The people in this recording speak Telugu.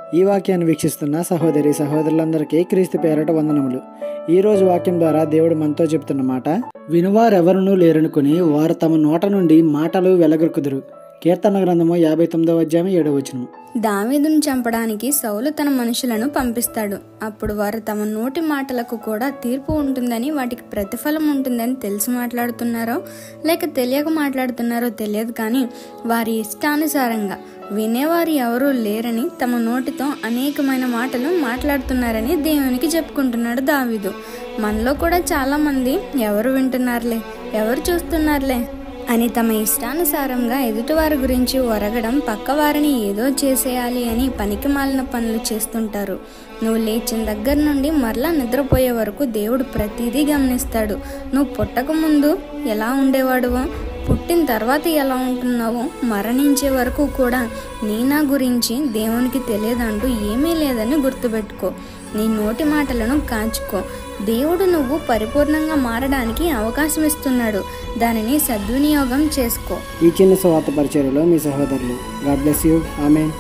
ఈ వాక్యాన్ని వీక్షిస్తున్న సహోదరి సహోదరులందరికీ క్రీస్తు పేరట వందనములు ఈ రోజు వాక్యం ద్వారా దేవుడు మనతో చెప్తున్న మాట వినువారెవరునూ లేరనుకుని వారు తమ నోట నుండి మాటలు వెలగొక్కుదురు కీర్తన గ్రంథము యాభై తొమ్మిదవ అధ్యాయం ఏడవ వచనము దావీదును చంపడానికి సౌలు తన మనుషులను పంపిస్తాడు అప్పుడు వారు తమ నోటి మాటలకు కూడా తీర్పు ఉంటుందని వాటికి ప్రతిఫలం ఉంటుందని తెలిసి మాట్లాడుతున్నారో లేక తెలియక మాట్లాడుతున్నారో తెలియదు కానీ వారి ఇష్టానుసారంగా వినేవారు ఎవరూ లేరని తమ నోటితో అనేకమైన మాటలు మాట్లాడుతున్నారని దేవునికి చెప్పుకుంటున్నాడు దావీదు మనలో కూడా చాలా మంది ఎవరు వింటున్నారులే ఎవరు చూస్తున్నారులే అని తమ ఇష్టానుసారంగా ఎదుటివారి గురించి ఒరగడం పక్కవారిని ఏదో చేసేయాలి అని పనికి మాలిన పనులు చేస్తుంటారు నువ్వు లేచిన దగ్గర నుండి మరలా నిద్రపోయే వరకు దేవుడు ప్రతిదీ గమనిస్తాడు నువ్వు పుట్టక ముందు ఎలా ఉండేవాడువో పుట్టిన తర్వాత ఎలా ఉంటున్నావో మరణించే వరకు కూడా నీ నా గురించి దేవునికి తెలియదంటూ ఏమీ లేదని గుర్తుపెట్టుకో నీ నోటి మాటలను కాచుకో దేవుడు నువ్వు పరిపూర్ణంగా మారడానికి అవకాశం ఇస్తున్నాడు దానిని సద్వినియోగం చేసుకో ఈ చిన్న స్వార్థ పరిచర్యలో మీ సహోదరులు గాడ్ బ్లెస్ యూ ఆమె